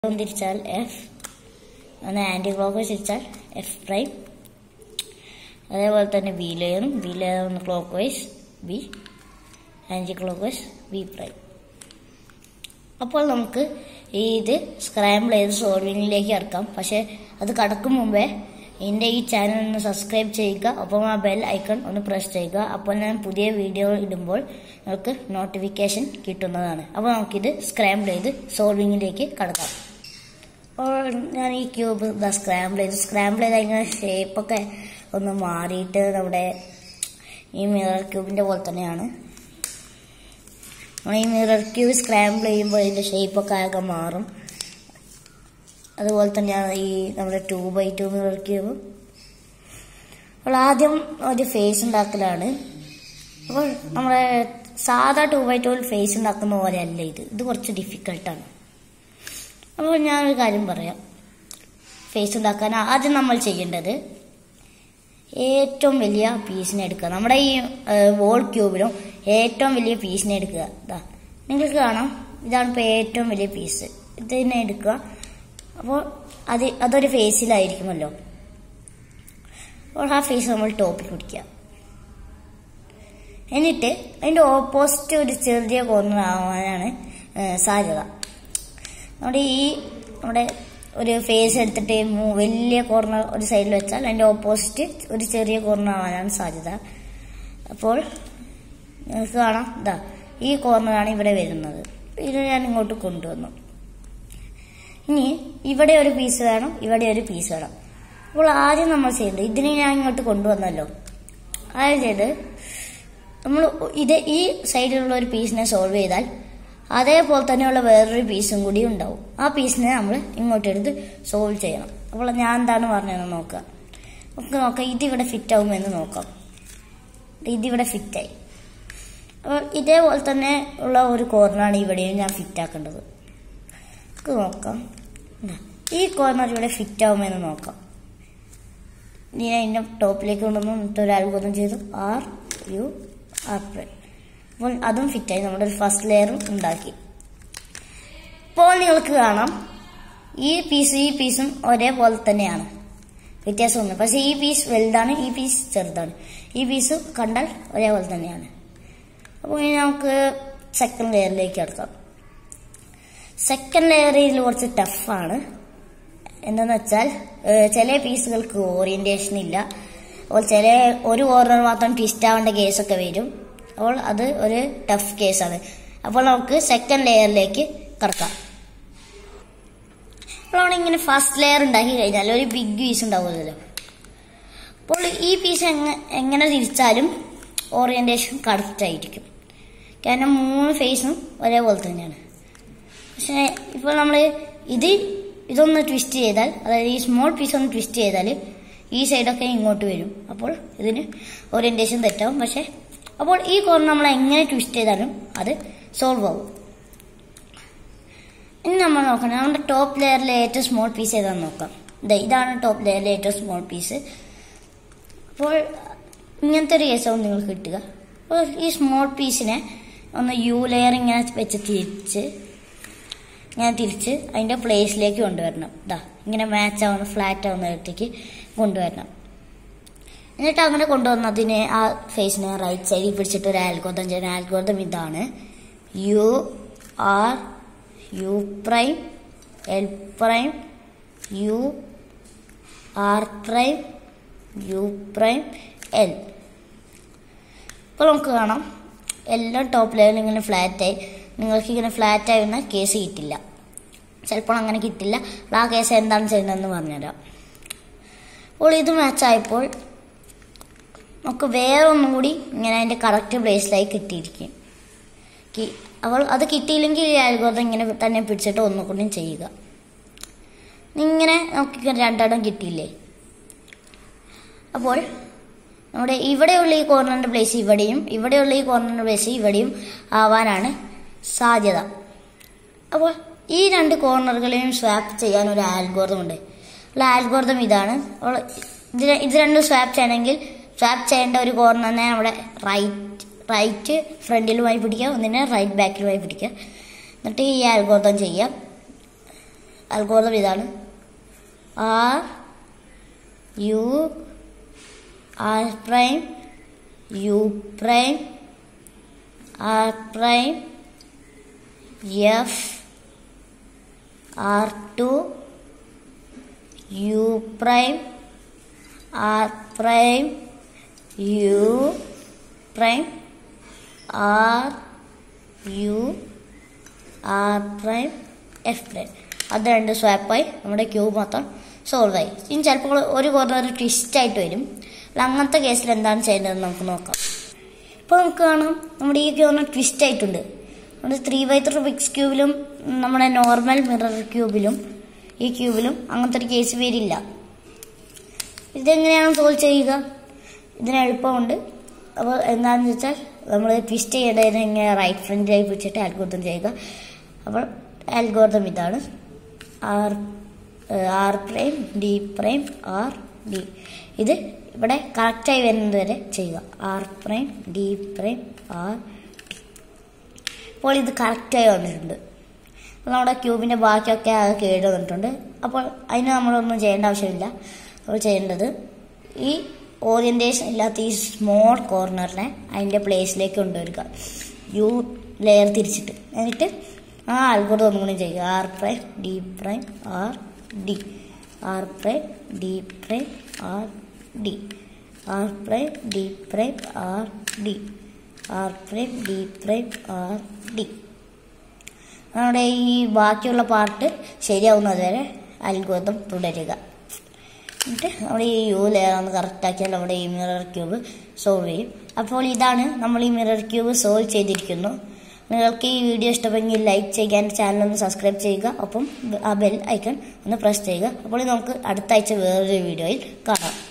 ഒന്ന് തിരിച്ചാൽ എഫ് ഒന്ന് ആൻറ്റി ക്ലോക്ക് വൈസ് തിരിച്ചാൽ എഫ് പ്രൈം അതേപോലെ തന്നെ ബി ലെയറും ബി ലെയർ ഒന്ന് clock wise B anti clock wise B prime അപ്പോൾ നമുക്ക് ഈ ഇത് സ്ക്രാമ്പിൾ ചെയ്ത് സോൾവിങ്ങിലേക്ക് ഇറക്കാം പക്ഷേ അത് കടക്കും മുമ്പേ എൻ്റെ ഈ ചാനൽ ഒന്ന് സബ്സ്ക്രൈബ് ചെയ്യുക ഒപ്പം ആ ബെൽ ഐക്കൺ ഒന്ന് പ്രസ് ചെയ്യുക അപ്പോൾ ഞാൻ പുതിയ വീഡിയോ ഇടുമ്പോൾ നിങ്ങൾക്ക് നോട്ടിഫിക്കേഷൻ കിട്ടുന്നതാണ് അപ്പോൾ നമുക്കിത് സ്ക്രാമ്പിൾ ചെയ്ത് സോൾവിങ്ങിലേക്ക് കടക്കാം അപ്പോൾ ഞാൻ ഈ ക്യൂബ് ഇതാ സ്ക്രാമ്പിൾ ചെയ്ത് സ്ക്രാമ്പിൾ ചെയ്ത് അതിൻ്റെ ഷേപ്പൊക്കെ ഒന്ന് മാറിയിട്ട് നമ്മുടെ ഈ മിറർ ക്യൂബിൻ്റെ പോലെ തന്നെയാണ് നമ്മൾ ഈ മിറർ ക്യൂബ് സ്ക്രാമ്പിൾ ചെയ്യുമ്പോൾ അതിൻ്റെ ഷേപ്പൊക്കെ ആകെ മാറും അതുപോലെ തന്നെയാണ് ഈ നമ്മുടെ two by two mirror cube അപ്പോൾ ആദ്യം ഒരു ഫേസ് ഉണ്ടാക്കലാണ് അപ്പോൾ നമ്മുടെ സാധാ ടു ബൈ ടൂവിൽ ഫേസ് ഉണ്ടാക്കുന്ന പോലെയല്ല ഇത് ഇത് കുറച്ച് ഡിഫിക്കൽട്ടാണ് അപ്പോൾ ഞാനൊരു കാര്യം പറയാം ഫേസ് ഉണ്ടാക്കാൻ ആദ്യം നമ്മൾ ചെയ്യേണ്ടത് ഏറ്റവും വലിയ പീസിനെ എടുക്കുക നമ്മുടെ ഈ വോൾ ക്യൂബിലും ഏറ്റവും വലിയ പീസിനെ എടുക്കുക ഇതാ നിങ്ങൾക്ക് കാണാം ഇതാണ് ഇപ്പോൾ ഏറ്റവും വലിയ പീസ് ഇതിനെ എടുക്കുക അപ്പോൾ അത് അതൊരു ഫേസിലായിരിക്കുമല്ലോ അപ്പോൾ ആ ഫേസ് നമ്മൾ ടോപ്പിൽ പിടിക്കുക എന്നിട്ട് അതിൻ്റെ ഓപ്പോസിറ്റ് ഒരു ചെറിയ കോർണർ ആവാനാണ് സാധ്യത നമ്മുടെ ഈ നമ്മുടെ ഒരു ഫേസ് എടുത്തിട്ട് മൂ- വലിയ കോർണർ ഒരു സൈഡിൽ വെച്ചാൽ അതിൻ്റെ ഓപ്പോസിറ്റ് ഒരു ചെറിയ കോർണർ ആവാനാണ് സാധ്യത അപ്പോൾ നിങ്ങൾക്ക് കാണാം ഇതാ ഈ കോർണറാണ് ഇവിടെ വരുന്നത് ഇത് ഞാൻ ഇങ്ങോട്ട് കൊണ്ടുവന്നു ഇനി ഇവിടെ ഒരു പീസ് വേണം ഇവിടെ ഒരു പീസ് വേണം അപ്പോൾ ആദ്യം നമ്മൾ ചെയ്യേണ്ടത് ഇതിനെ ഞാൻ ഇങ്ങോട്ട് കൊണ്ടുവന്നല്ലോ ആദ്യം ചെയ്ത് നമ്മൾ ഇത് ഈ സൈഡിലുള്ള ഒരു പീസിനെ സോൾവ് ചെയ്താൽ അതേപോലെ തന്നെയുള്ള വേറൊരു പീസും കൂടി ഉണ്ടാവും ആ പീസിനെ നമ്മൾ ഇങ്ങോട്ട് എടുത്ത് സോൾവ് ചെയ്യണം അപ്പോൾ ഞാൻ എന്താണ് പറഞ്ഞതെന്ന് നോക്കാം നമുക്ക് നോക്കാം ഇതിവിടെ ഫിറ്റ് ആവുമെന്ന് നോക്കാം ഇതിവിടെ ഫിറ്റായി അപ്പോൾ ഇതേപോലെ തന്നെ ഉള്ള ഒരു കോർണറാണ് ഇവിടെയും ഞാൻ ഫിറ്റ് ആക്കേണ്ടത് നമുക്ക് നോക്കാം ഇതാ, ഈ കോർണർ ഇവിടെ ഫിറ്റ് ആവുമെന്ന് നോക്കാം ഇനി ഞാൻ ഇതിൻ്റെ ടോപ്പിലേക്ക് കൊണ്ടുവന്ന് എന്നിട്ട് ഒരു അൽഗോതം ചെയ്തു ആർ യു ആർ പ്രൈം അപ്പോൾ അതും ഫിറ്റായി നമ്മുടെ ഒരു ഫസ്റ്റ് ലെയറും ഉണ്ടാക്കി ഇപ്പോൾ നിങ്ങൾക്ക് കാണാം ഈ പീസും ഈ പീസും ഒരേപോലെ തന്നെയാണ് വ്യത്യാസമൊന്നും പക്ഷേ ഈ പീസ് വലുതാണ് ഈ പീസ് ചെറുതാണ് ഈ പീസ് കണ്ടാൽ ഒരേപോലെ തന്നെയാണ് അപ്പോൾ ഇനി നമുക്ക് സെക്കൻഡ് ലെയറിലേക്ക് കിടക്കാം സെക്കൻഡ് ലെയറിൽ കുറച്ച് ടഫാണ് എന്താന്ന് വെച്ചാൽ ഏഹ്, ചില പീസുകൾക്ക് ഓറിയന്റേഷൻ ഇല്ല അപ്പോൾ ചില ഒരു കോർണർ മാത്രം ട്വിസ്റ്റ് ആവേണ്ട കേസൊക്കെ വരും അപ്പോൾ അത് ഒരു ടഫ് കേസാണ് അപ്പോൾ നമുക്ക് സെക്കൻഡ് ലെയറിലേക്ക് കടക്കാം അപ്പോൾ അവിടെ ഇങ്ങനെ ഫസ്റ്റ് ലെയർ ഉണ്ടാക്കി കഴിഞ്ഞാൽ ഒരു ബിഗ് പീസ് ഉണ്ടാവുമല്ലോ അപ്പോൾ ഈ പീസ് എങ്ങനെ എങ്ങനെ തിരിച്ചാലും ഓറിയന്റേഷൻ കറക്റ്റ് ആയിരിക്കും കാരണം മൂന്ന് ഫേസും ഒരേപോലെ തന്നെയാണ് പക്ഷേ ഇപ്പോൾ നമ്മൾ ഇത് ഇതൊന്ന് ട്വിസ്റ്റ് ചെയ്താൽ അതായത് ഈ സ്മോൾ പീസ് ഒന്ന് ട്വിസ്റ്റ് ചെയ്താൽ ഈ സൈഡൊക്കെ ഇങ്ങോട്ട് വരും അപ്പോൾ ഇതിന് ഓറിയന്റേഷൻ തെറ്റാവും പക്ഷേ അപ്പോൾ ഈ കോർണർ നമ്മൾ എങ്ങനെ ട്വിസ്റ്റ് ചെയ്താലും അത് സോൾവ് ആവും ഇനി നമ്മൾ നോക്കണം നമ്മുടെ ടോപ്പ് ലെയറിലെ ഏറ്റവും സ്മോൾ പീസ് ഏതാണെന്ന് നോക്കാം ദേ ഇതാണ് ടോപ്പ് ലെയറിലെ ഏറ്റവും സ്മോൾ പീസ് അപ്പോൾ ഇങ്ങനത്തെ ഒരു കേസാവും നിങ്ങൾക്ക് കിട്ടുക അപ്പോൾ ഈ സ്മോൾ പീസിനെ ഒന്ന് യു ലെയർ ഇങ്ങനെ വെച്ച് തിരിച്ച് ഇങ്ങനെ തിരിച്ച് അതിൻ്റെ പ്ലേസിലേക്ക് കൊണ്ടുവരണം ഇതാ ഇങ്ങനെ മാച്ച് ആവുന്ന ഫ്ലാറ്റ് ആവുന്നിടത്തേക്ക് കൊണ്ടുവരണം എന്നിട്ട് അങ്ങനെ കൊണ്ടുവന്നതിന് ആ ഫേസിനെ റൈറ്റ് സൈഡിൽ പിടിച്ചിട്ട് ഒരു ആൽഗോതം ചെയ്യുന്ന ആൽഗോതം ഇതാണ് U R U prime L prime U R prime U prime L ഇപ്പോൾ നമുക്ക് കാണാം എല്ലാം ടോപ്പ് ലെവലിൽ ഇങ്ങനെ ഫ്ലാറ്റായി നിങ്ങൾക്ക് ഇങ്ങനെ ഫ്ലാറ്റ് ആവുന്ന കേസ് കിട്ടില്ല ചിലപ്പോൾ അങ്ങനെ കിട്ടില്ല അപ്പോൾ ആ കേസ് എന്താണ് ചെയ്യുന്നതെന്ന് പറഞ്ഞുതരാം അപ്പോൾ ഇത് മാച്ചായപ്പോൾ നമുക്ക് വേറെ ഒന്നും കൂടി ഇങ്ങനെ അതിൻ്റെ കറക്റ്റ് പ്ലേസിലായി കിട്ടിയിരിക്കും കി- അപ്പോൾ അത് കിട്ടിയില്ലെങ്കിൽ ഈ അൽഗോതം ഇങ്ങനെ തന്നെ പിടിച്ചിട്ട് ഒന്നുകൂടി ചെയ്യുക ഇങ്ങനെ നമുക്ക് രണ്ടിടം കിട്ടിയില്ലേ അപ്പോൾ നമ്മുടെ ഇവിടെയുള്ള ഈ കോർണറിന്റെ പ്ലേസ് ഇവിടെയും ഇവിടെയുള്ള ഈ കോർണറിന്റെ പ്ലേസ് ഇവിടെയും ആവാനാണ് സാധ്യത അപ്പോൾ ഈ രണ്ട് കോർണറുകളെയും സ്വാപ്പ് ചെയ്യാൻ ഒരു ആൽഗോർദം ഉണ്ട് ഉള്ള ആൽഗോർദം ഇതാണ് അപ്പോൾ ഇത് ര- ഇത് രണ്ടും സ്വാപ്പ് ചെയ്യണമെങ്കിൽ സ്വാപ്പ് ചെയ്യേണ്ട ഒരു കോർണറിനെ നമ്മുടെ റൈറ്റ് റൈറ്റ് ഫ്രണ്ടിലുമായി പിടിക്കുക ഒന്നിനെ റൈറ്റ് ബാക്കിലുമായി പിടിക്കുക എന്നിട്ട് ഈ ആൽഗോർദം ചെയ്യാം അൽഗോറിതം ഇതാണ് R U R prime U prime R prime F R two U prime R prime U prime R U R prime F prime അത് രണ്ട് സ്വാപ്പായി നമ്മുടെ ക്യൂബ് മൊത്തം സോൾവ് ആയി ഇനി ചിലപ്പോൾ ഒരു കോർണർ ട്വിസ്റ്റ് ആയിട്ട് വരും അല്ല അങ്ങനത്തെ കേസിൽ എന്താണ് ചെയ്യേണ്ടതെന്ന് നമുക്ക് നോക്കാം ഇപ്പോൾ നമുക്ക് കാണാം നമ്മുടെ ഈ കോർണർ ട്വിസ്റ്റ് ആയിട്ടുണ്ട് നമ്മുടെ ത്രീ ബൈ ത്രീ ബിക്സ് ക്യൂബിലും നമ്മുടെ നോർമൽ മിറർ ക്യൂബിലും ഈ ക്യൂബിലും അങ്ങനത്തെ ഒരു കേസ് വരില്ല ഇതെങ്ങനെയാണ് സോൾവ് ചെയ്യുക ഇതിന് എളുപ്പമുണ്ട് അപ്പോൾ എന്താണെന്ന് വെച്ചാൽ നമ്മൾ ട്വിസ്റ്റ് ചെയ്യേണ്ടതിന് ഇങ്ങനെ റൈറ്റ് ഫ്രണ്ടിലായി പിടിച്ചിട്ട് ആൽഗോർദം ചെയ്യുക അപ്പോൾ ആൽഗോർദം ഇതാണ് R R prime D prime R D ഇത് ഇവിടെ കറക്റ്റായി വരുന്നത് വരെ ചെയ്യുക R prime D prime R D അപ്പോൾ ഇത് കറക്റ്റായി വന്നിട്ടുണ്ട് അപ്പോൾ നമ്മുടെ ക്യൂബിൻ്റെ ബാക്കിയൊക്കെ അത് കേട് വന്നിട്ടുണ്ട് അപ്പോൾ അതിന് നമ്മളൊന്നും ചെയ്യേണ്ട ആവശ്യമില്ല അപ്പോൾ ചെയ്യേണ്ടത് ഈ ഓറിയൻറ്റേഷൻ ഇല്ലാത്ത ഈ സ്മോൾ കോർണറിനെ അതിൻ്റെ പ്ലേസിലേക്ക് കൊണ്ടുവരിക യു ലെയർ തിരിച്ചിട്ട് എന്നിട്ട് ആ ആൽഗോഡ് ഒന്നും കൂടി ചെയ്യുക R prime D prime R D R prime D prime R D R prime D prime R D R prime D prime R D നമ്മുടെ ഈ ബാക്കിയുള്ള പാർട്ട് ശരിയാവുന്നത് വരെ അൽഗോതം തുടരുക എന്നിട്ട് നമ്മുടെ ഈ യു ലെയർ ഒന്ന് കറക്റ്റ് ആക്കിയാൽ നമ്മുടെ ഈ മിറർ ക്യൂബ് സോൾവ് ചെയ്യും അപ്പോൾ ഇതാണ് നമ്മൾ ഈ മിറർ ക്യൂബ് സോൾവ് ചെയ്തിരിക്കുന്നു നിങ്ങൾക്ക് ഈ വീഡിയോ ഇഷ്ടപ്പെട്ടെങ്കിൽ ലൈക്ക് ചെയ്യുക എൻ്റെ ചാനൽ ഒന്ന് സബ്സ്ക്രൈബ് ചെയ്യുക ഒപ്പം ആ ബെൽ ഐക്കൺ ഒന്ന് പ്രസ് ചെയ്യുക അപ്പോൾ നമുക്ക് അടുത്ത ആഴ്ച വേറൊരു വീഡിയോയിൽ കാണാം